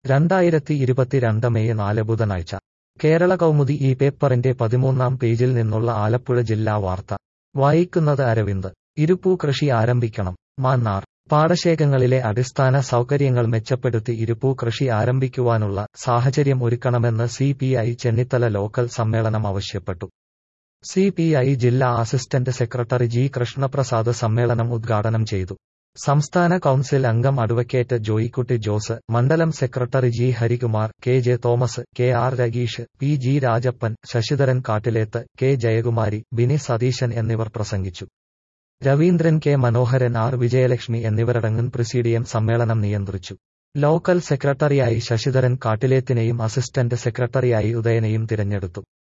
രണ്ടായിരത്തി ഇരുപത്തിരണ്ട് മെയ് നാല് ബുധനാഴ്ച കേരള കൗമുദി ഈ പേപ്പറിന്റെ പതിമൂന്നാം പേജിൽ നിന്നുള്ള ആലപ്പുഴ ജില്ലാ വാർത്ത വായിക്കുന്നത് അരവിന്ദ് ഇരുപ്പൂ കൃഷി ആരംഭിക്കണം മാന്നാർ പാടശേഖങ്ങളിലെ അടിസ്ഥാന സൗകര്യങ്ങൾ മെച്ചപ്പെടുത്തി ഇരുപ്പൂ കൃഷി ആരംഭിക്കുവാനുള്ള സാഹചര്യം ഒരുക്കണമെന്ന് C P I Chennithala local സമ്മേളനം ആവശ്യപ്പെട്ടു സി പി ഐ ജില്ലാ അസിസ്റ്റന്റ് സെക്രട്ടറി ജി കൃഷ്ണപ്രസാദ് സമ്മേളനം ഉദ്ഘാടനം ചെയ്തു സംസ്ഥാന കൌൺസിൽ അംഗം അഡ്വക്കേറ്റ് ജോയിക്കുട്ടി ജോസ് മണ്ഡലം secretary G Harikumar K J Thomas K R Rageesh P G Rajappan Sasidharan Kattilethu K Jayakumari Bini Satheesan എന്നിവർ പ്രസംഗിച്ചു രവീന്ദ്രൻ കെ മനോഹരൻ ആർ വിജയലക്ഷ്മി എന്നിവരടങ്ങും പ്രസിഡിയം സമ്മേളനം നിയന്ത്രിച്ചു ലോക്കൽ സെക്രട്ടറിയായി ശശിധരൻ കാട്ടിലേത്തിനെയും അസിസ്റ്റന്റ് സെക്രട്ടറിയായി ഉദയനെയും തിരഞ്ഞെടുത്തു